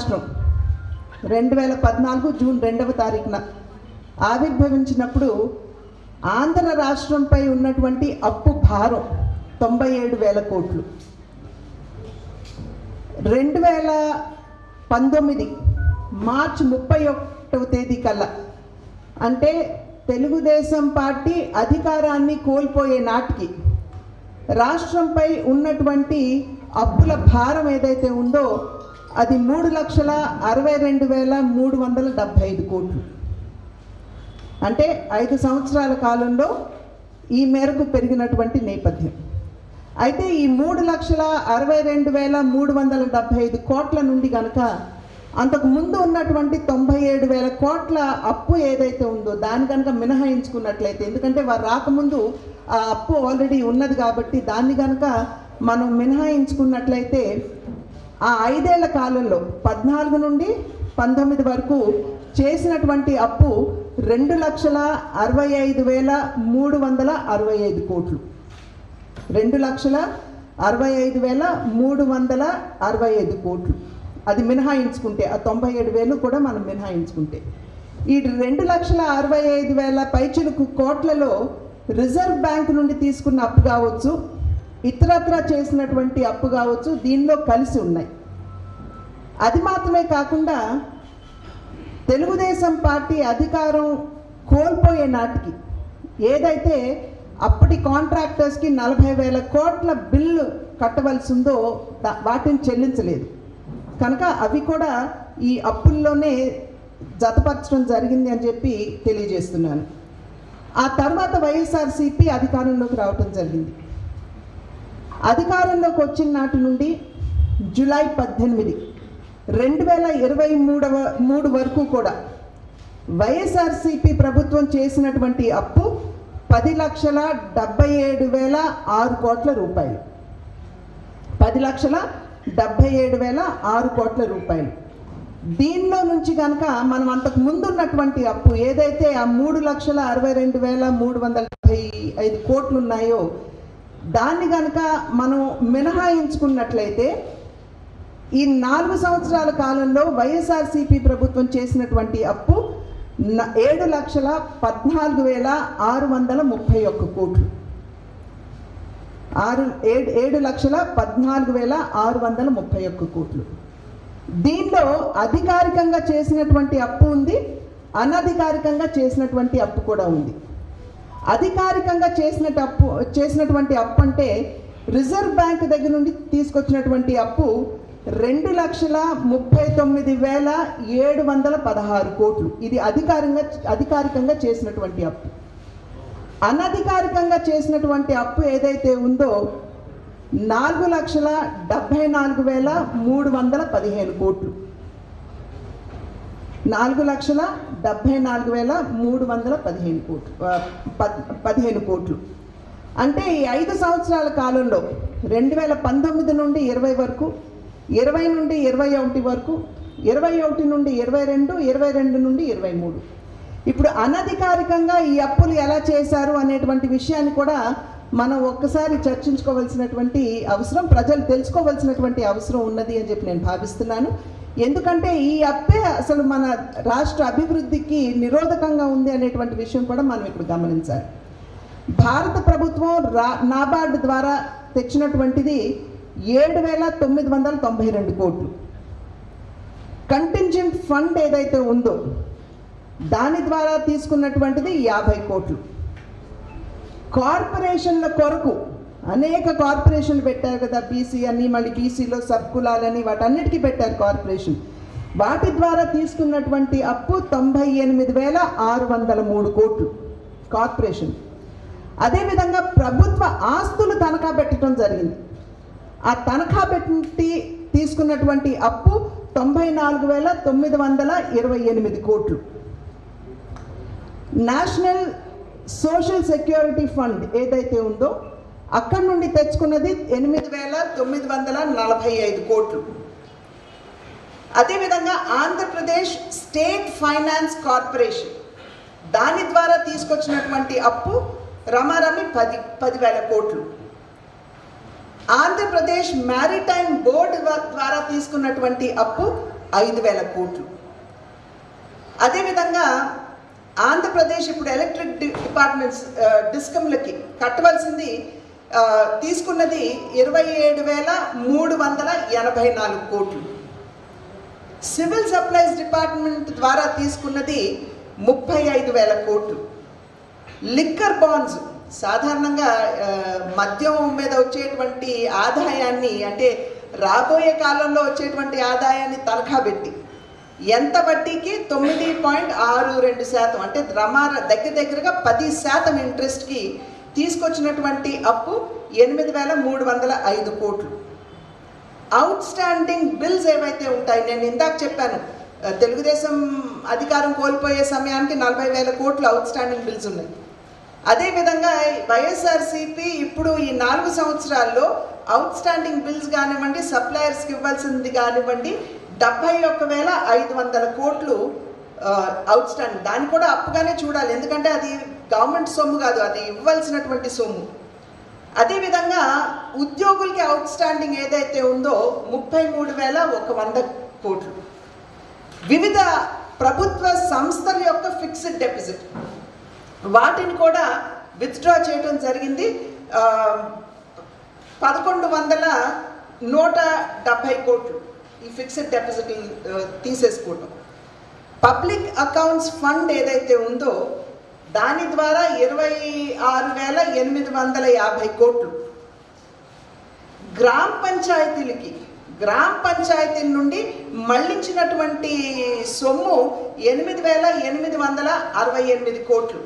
రాష్ట్రం రెండు వేల పద్నాలుగు జూన్ రెండవ తారీఖున ఆవిర్భవించినప్పుడు ఆంధ్ర రాష్ట్రంపై ఉన్నటువంటి అప్పు భారం తొంభై ఏడు వేల కోట్లు రెండు వేల పంతొమ్మిది మార్చి ముప్పై ఒకటవ తేదీ కల్లా అంటే తెలుగుదేశం పార్టీ అధికారాన్ని కోల్పోయే నాటికి రాష్ట్రంపై ఉన్నటువంటి అప్పుల భారం ఏదైతే ఉందో అది మూడు లక్షల అరవై రెండు వేల మూడు వందల డెబ్భై ఐదు కోట్లు అంటే ఐదు సంవత్సరాల కాలంలో ఈ మేరకు పెరిగినటువంటి నేపథ్యం అయితే ఈ మూడు లక్షల అరవై రెండు వేల మూడు వందల డెబ్భై ఐదు కోట్ల నుండి కనుక అంతకు ముందు ఉన్నటువంటి తొంభై ఏడు వేల కోట్ల అప్పు ఏదైతే ఉందో దాన్ని కనుక మినహాయించుకున్నట్లయితే ఎందుకంటే వారు రాకముందు ఆ అప్పు ఆల్రెడీ ఉన్నది కాబట్టి దాన్ని కనుక మనం మినహాయించుకున్నట్లయితే ఆ ఐదేళ్ల కాలంలో పద్నాలుగు నుండి పంతొమ్మిది వరకు చేసినటువంటి అప్పు రెండు లక్షల అరవై ఐదు వేల మూడు వందల అరవై ఐదు కోట్లు రెండు లక్షల అరవై ఐదు వేల మూడు వందల అరవై ఐదు కోట్లు అది మినహాయించుకుంటే ఆ తొంభై ఏడు వేలు కూడా మనం మినహాయించుకుంటే ఈ రెండు లక్షల అరవై ఐదు వేల పైచులకు కోట్లలో రిజర్వ్ బ్యాంక్ నుండి తీసుకున్న అప్పు కావచ్చు ఇతరత్రా చేసినటువంటి అప్పు కావచ్చు దీనిలో కలిసి ఉన్నాయి అది మాత్రమే కాకుండా తెలుగుదేశం పార్టీ అధికారం కోల్పోయే నాటికి ఏదైతే అప్పటి కాంట్రాక్టర్స్కి నలభై వేల కోట్ల బిల్లు కట్టవలసి ఉందో దా- వాటిని చెల్లించలేదు కనుక అవి కూడా ఈ అప్పుల్లోనే జతపరచడం జరిగింది అని చెప్పి తెలియజేస్తున్నాను ఆ తర్వాత వైఎస్ఆర్సీపీ అధికారంలోకి రావటం జరిగింది అధికారంలోకి వచ్చిన నాటి నుండి జూలై పద్దెనిమిది రెండు వేల ఇరవై మూడవ మూడు వరకు కూడా వైఎస్ఆర్సీపీ ప్రభుత్వం చేసినటువంటి అప్పు పది లక్షల డెబ్బై ఏడు వేల ఆరు కోట్ల రూపాయలు పది లక్షల డెబ్బై ఏడు వేల ఆరు కోట్ల రూపాయలు దీనిలో నుంచి కనుక మనం అంతకు ముందు ఉన్నటువంటి అప్పు ఏదైతే ఆ మూడు లక్షల అరవై రెండు వేల మూడు వందల డెబ్బై ఐదు కోట్లు ఉన్నాయో దాన్ని కనుక మనం మినహాయించుకున్నట్లయితే ఈ నాలుగు సంవత్సరాల కాలంలో వైఎస్ఆర్సీపీ ప్రభుత్వం చేసినటువంటి అప్పు న- ఏడు లక్షల పద్నాలుగు వేల ఆరు వందల ముప్పై ఒక్క కోట్లు ఆరు ఏడు ఏడు లక్షల పద్నాలుగు వేల ఆరు వందల ముప్పై ఒక్క కోట్లు దీనిలో అధికారికంగా చేసినటువంటి అప్పు ఉంది అనధికారికంగా చేసినటువంటి అప్పు కూడా ఉంది అధికారికంగా చేసినట్టు అప్పు చేసినటువంటి అప్పు అంటే రిజర్వ్ బ్యాంక్ దగ్గర నుండి తీసుకొచ్చినటువంటి అప్పు రెండు లక్షల ముప్పై తొమ్మిది వేల ఏడు వందల పదహారు కోట్లు ఇది అధికారంగా అధికారికంగా చేసినటువంటి అప్పు అనధికారికంగా చేసినటువంటి అప్పు ఏదైతే ఉందో నాలుగు లక్షల డెబ్భై నాలుగు వేల మూడు వందల పదిహేను కోట్లు నాలుగు లక్షల డెబ్భై నాలుగు వేల మూడు వందల పదిహేను కోట్లు ఆ, పద్- పదిహేను కోట్లు అంటే ఈ ఐదు సంవత్సరాల కాలంలో రెండు వేల పంతొమ్మిది నుండి ఇరవై వరకు ఇరవై నుండి ఇరవై ఒకటి వరకు ఇరవై ఒకటి నుండి ఇరవై రెండు ఇరవై రెండు నుండి ఇరవై మూడు ఇప్పుడు అనధికారికంగా ఈ అప్పులు ఎలా చేశారు అనేటువంటి విషయాన్ని కూడా మనం ఒక్కసారి చర్చించుకోవాల్సినటువంటి అవసరం ప్రజలు తెలుసుకోవాల్సినటువంటి అవసరం ఉన్నది అని చెప్పి నేను భావిస్తున్నాను ఎందుకంటే ఈ అప్పే అసలు మన రాష్ట్ర అభివృద్ధికి నిరోధకంగా ఉంది అనేటువంటి విషయం కూడా మనం ఇప్పుడు గమనించాలి భారత ప్రభుత్వం రా నాబార్డు ద్వారా తెచ్చినటువంటిది ఏడు వేల తొమ్మిది వందల తొంభై రెండు కోట్లు కంటింజెంట్ ఫండ్ ఏదైతే ఉందో దాని ద్వారా తీసుకున్నటువంటిది యాభై కోట్లు కార్పొరేషన్ల కొరకు అనేక కార్పొరేషన్లు పెట్టారు కదా బీసీ అని మళ్ళీ బీసీలో సబ్ కులాలని వాటన్నిటికీ పెట్టారు కార్పొరేషన్ వాటి ద్వారా తీసుకున్నటువంటి అప్పు తొంభై ఎనిమిది వేల ఆరు వందల మూడు కోట్లు కార్పొరేషన్ అదేవిధంగా ప్రభుత్వ ఆస్తులు తనఖా పెట్టడం జరిగింది ఆ తనఖా పెట్టి తీసుకున్నటువంటి అప్పు తొంభై నాలుగు వేల తొమ్మిది వందల ఇరవై ఎనిమిది కోట్లు నేషనల్ సోషల్ సెక్యూరిటీ ఫండ్ ఏదైతే ఉందో అక్కడి నుండి తెచ్చుకున్నది ఎనిమిది వేల తొమ్మిది వందల నలభై ఐదు కోట్లు అదేవిధంగా ఆంధ్రప్రదేశ్ స్టేట్ ఫైనాన్స్ కార్పొరేషన్ దాని ద్వారా తీసుకొచ్చినటువంటి అప్పు రమారమి పది పదివేల కోట్లు ఆంధ్రప్రదేశ్ మ్యారిటైమ్ బోర్డు వ- ద్వారా తీసుకున్నటువంటి అప్పు ఐదు వేల కోట్లు అదేవిధంగా ఆంధ్రప్రదేశ్ ఇప్పుడు ఎలక్ట్రిక్ డి- డిపార్ట్మెంట్స్ ఆ, డిస్కమ్లకి కట్టవలసింది ఆ, తీసుకున్నది ఇరవై ఏడు వేల మూడు వందల ఎనభై నాలుగు కోట్లు సివిల్ సప్లైస్ డిపార్ట్మెంట్ ద్వారా తీసుకున్నది ముప్పై ఐదు వేల కోట్లు లిక్కర్ బాండ్స్ సాధారణంగా ఆ, మద్యం మీద వచ్చేటువంటి ఆదాయాన్ని అంటే రాబోయే కాలంలో వచ్చేటువంటి ఆదాయాన్ని తనఖా పెట్టి ఎంత వడ్డీకి తొమ్మిది పాయింట్ ఆరు రెండు శాతం అంటే రమార దగ్గర దగ్గరగా పది శాతం ఇంట్రెస్ట్కి తీసుకొచ్చినటువంటి అప్పు ఎనిమిది వేల మూడు వందల ఐదు కోట్లు అవుట్ స్టాండింగ్ బిల్స్ ఏవైతే ఉంటాయి నేను ఇందాక చెప్పాను ఆ, తెలుగుదేశం అధికారం కోల్పోయే సమయానికి నలభై వేల కోట్లు అవుట్ స్టాండింగ్ బిల్స్ ఉన్నాయి అదేవిధంగా వైఎస్ఆర్సీపీ ఇప్పుడు ఈ నాలుగు సంవత్సరాల్లో అవుట్ స్టాండింగ్ బిల్స్ కానివ్వండి సప్లయర్స్కి ఇవ్వాల్సింది కానివ్వండి డెబ్బై ఒక్క వేల ఐదు వందల కోట్లు అవుట్ స్టాండింగ్ దాన్ని కూడా అప్పుగానే చూడాలి ఎందుకంటే అది గవర్నమెంట్ సొమ్ము కాదు అది ఇవ్వాల్సినటువంటి సొమ్ము అదేవిధంగా ఉద్యోగులకి అవుట్ స్టాండింగ్ ఏదైతే ఉందో ముప్పై మూడు వేల ఒక వంద కోట్లు వివిధ ప్రభుత్వ సంస్థల యొక్క ఫిక్స్డ్ డెపిజిట్ వాటిని కూడా విత్డ్రా చేయడం జరిగింది ఆ, పదకొండు వందల నూట డెబ్భై కోట్లు ఈ ఫిక్స్డ్ డెపిజిట్ తీసేసుకోవటం పబ్లిక్ అకౌంట్స్ ఫండ్ ఏదైతే ఉందో దాని ద్వారా ఇరవై ఆరు వేల ఎనిమిది వందల యాభై కోట్లు గ్రామ పంచాయతీలకి గ్రామ పంచాయతీల నుండి మళ్లించినటువంటి సొమ్ము ఎనిమిది వేల ఎనిమిది వందల అరవై ఎనిమిది కోట్లు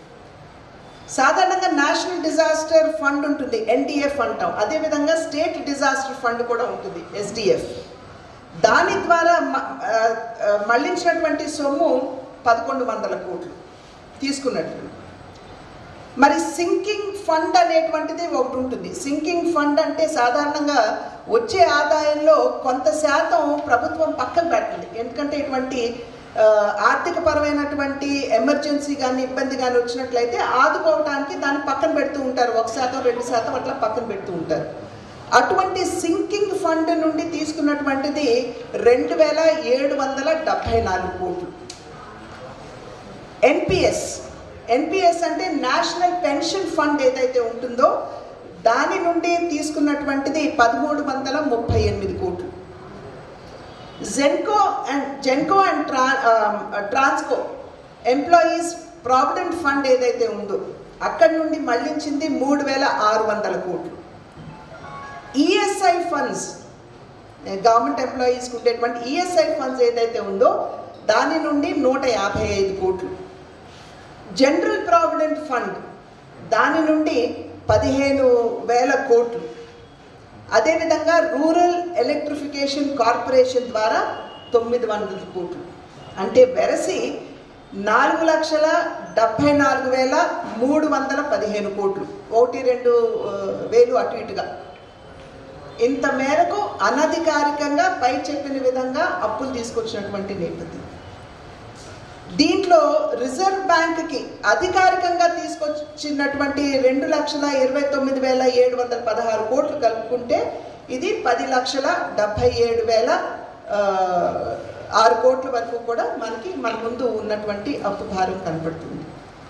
సాధారణంగా నేషనల్ డిజాస్టర్ ఫండ్ ఉంటుంది ఎన్డిఎఫ్ అంటాం అదేవిధంగా స్టేట్ డిజాస్టర్ ఫండ్ కూడా ఉంటుంది ఎస్డిఎఫ్ దాని ద్వారా మ- ఆ, ఆ, మళ్లించినటువంటి సొమ్ము పదకొండు వందల కోట్లు తీసుకున్నట్టు మరి సింకింగ్ ఫండ్ అనేటువంటిది ఒకటి ఉంటుంది సింకింగ్ ఫండ్ అంటే సాధారణంగా వచ్చే ఆదాయంలో కొంత శాతం ప్రభుత్వం పక్కన పెట్టండి ఎందుకంటే ఇటువంటి ఆ, ఆర్థికపరమైనటువంటి ఎమర్జెన్సీ కానీ ఇబ్బంది కానీ వచ్చినట్లయితే ఆదుకోవడానికి దాన్ని పక్కన పెడుతూ ఉంటారు ఒక శాతం రెండు శాతం అట్లా పక్కన పెడుతూ ఉంటారు అటువంటి సింకింగ్ ఫండ్ నుండి తీసుకున్నటువంటిది రెండు వేల ఏడు వందల డెబ్భై నాలుగు కోట్లు ఎన్పిఎస్ ఎన్పిఎస్ అంటే నేషనల్ పెన్షన్ ఫండ్ ఏదైతే ఉంటుందో దాని నుండి తీసుకున్నటువంటిది పదమూడు వందల ముప్పై ఎనిమిది కోట్లు జెన్కో అండ్ జెన్కో అండ్ ట్రా ట్రాన్స్కో ఎంప్లాయీస్ ప్రావిడెంట్ ఫండ్ ఏదైతే ఉందో అక్కడి నుండి మళ్లించింది మూడు వేల ఆరు వందల కోట్లు ఈఎస్ఐ ఫండ్స్ గవర్నమెంట్ ఎంప్లాయీస్కి ఉండేటువంటి ఈఎస్ఐ ఫండ్స్ ఏదైతే ఉందో దాని నుండి నూట యాభై ఐదు కోట్లు జనరల్ ప్రావిడెంట్ ఫండ్ దాని నుండి పదిహేను వేల కోట్లు అదేవిధంగా రూరల్ ఎలక్ట్రిఫికేషన్ కార్పొరేషన్ ద్వారా తొమ్మిది వందల కోట్లు అంటే వెరసి నాలుగు లక్షల డెబ్భై నాలుగు వేల మూడు వందల పదిహేను కోట్లు ఒకటి రెండు ఆ, వేలు అటు ఇటుగా ఇంత మేరకు అనధికారికంగా పై చెప్పిన విధంగా అప్పులు తీసుకొచ్చినటువంటి నేపథ్యం దీంట్లో రిజర్వ్ బ్యాంక్కి అధికారికంగా తీసుకొచ్చినటువంటి రెండు లక్షల ఇరవై తొమ్మిది వేల ఏడు వందల పదహారు కోట్లు కలుపుకుంటే ఇది పది లక్షల డెబ్భై ఏడు వేల ఆ, ఆరు కోట్ల వరకు కూడా మనకి మన ముందు ఉన్నటువంటి అప్పు భారం కనపడుతుంది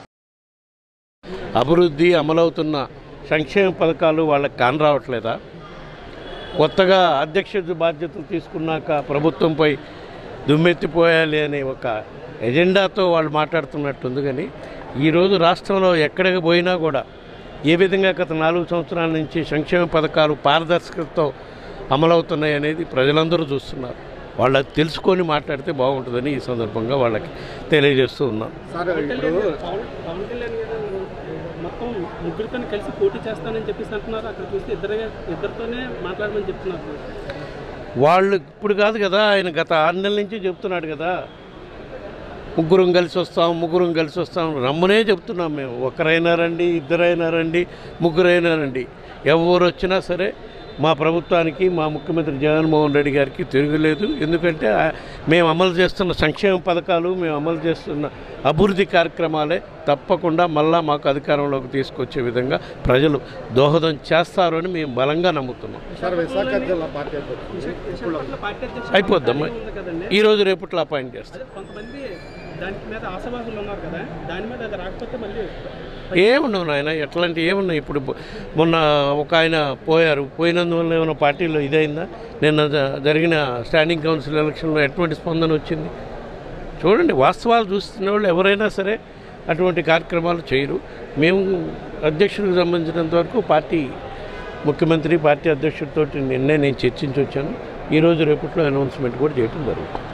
అభివృద్ధి అమలవుతున్న సంక్షేమ పథకాలు వాళ్ళకి కానరావట్లేదా కొత్తగా అధ్యక్ష బాధ్యతలు తీసుకున్నాక ప్రభుత్వంపై దుమ్మెత్తిపోయాలి అనే ఒక ఎజెండాతో వాళ్ళు మాట్లాడుతున్నట్టుంది కానీ ఈరోజు రాష్ట్రంలో ఎక్కడికి పోయినా కూడా ఏ విధంగా గత నాలుగు సంవత్సరాల నుంచి సంక్షేమ పథకాలు పారదర్శకతతో అమలవుతున్నాయి అనేది ప్రజలందరూ చూస్తున్నారు వాళ్ళకి తెలుసుకొని మాట్లాడితే బాగుంటుందని ఈ సందర్భంగా వాళ్ళకి తెలియజేస్తూ ఉన్నాను సార్ ఇప్పుడు పవన్ పవన్ కళ్యాణ్ గారు మొత్తం ముగ్గురితో కలిసి పోటీ చేస్తానని చెప్పేసి అంటున్నారు అక్కడ చూస్తే ఇద్దరు ఇద్దరితోనే మాట్లాడమని చెప్తున్నారు వాళ్ళు ఇప్పుడు కాదు కదా ఆయన గత ఆరు నెలల నుంచి చెప్తున్నాడు కదా ముగ్గురం కలిసి వస్తాం ముగ్గురం కలిసి వస్తాం రమ్మనే చెప్తున్నాం మేము ఒకరైనా రండి ఇద్దరైనా రండి ముగ్గురైనా రండి ఎవరు వచ్చినా సరే మా ప్రభుత్వానికి మా ముఖ్యమంత్రి జగన్మోహన్ రెడ్డి గారికి తిరుగులేదు ఎందుకంటే ఆ, మేము అమలు చేస్తున్న సంక్షేమ పథకాలు మేము అమలు చేస్తున్న అభివృద్ధి కార్యక్రమాలే తప్పకుండా మళ్ళా మాకు అధికారంలోకి తీసుకొచ్చే విధంగా ప్రజలు దోహదం చేస్తారు అని మేము బలంగా నమ్ముతున్నాం సార్ విశాఖ జిల్లా పార్టీ అధ్యక్షుడు విశాఖపట్నంలో పార్టీ అధ్యక్షుడు అయిపోద్దమ్మా ఉంది కదండి ఈ రోజు రేపట్లో అపాయింట్ చేస్తాం అదే కొంతమంది దానికి మీద ఆశావాహులు ఉన్నారు కదా దాని మీద అది రాకపోతే మళ్ళీ ఏమున్నావు నాయన ఎట్లాంటి ఏమున్నాయి ఇప్పుడు మొన్న ఒక ఆయన పోయారు పోయినందువల్ల ఏమైనా పార్టీలో ఇదైందా నిన్న జ- జరిగిన స్టాండింగ్ కౌన్సిల్ ఎలక్షన్లో ఎటువంటి స్పందన వచ్చింది చూడండి వాస్తవాలు చూస్తున్న వాళ్ళు ఎవరైనా సరే అటువంటి కార్యక్రమాలు చేయరు మేము అధ్యక్షుడికి సంబంధించినంత వరకు పార్టీ ముఖ్యమంత్రి పార్టీ అధ్యక్షుడితో నిన్నే నేను చర్చించి వచ్చాను ఈరోజు రేపట్లో అనౌన్స్మెంట్ కూడా చేయడం జరుగుతుంది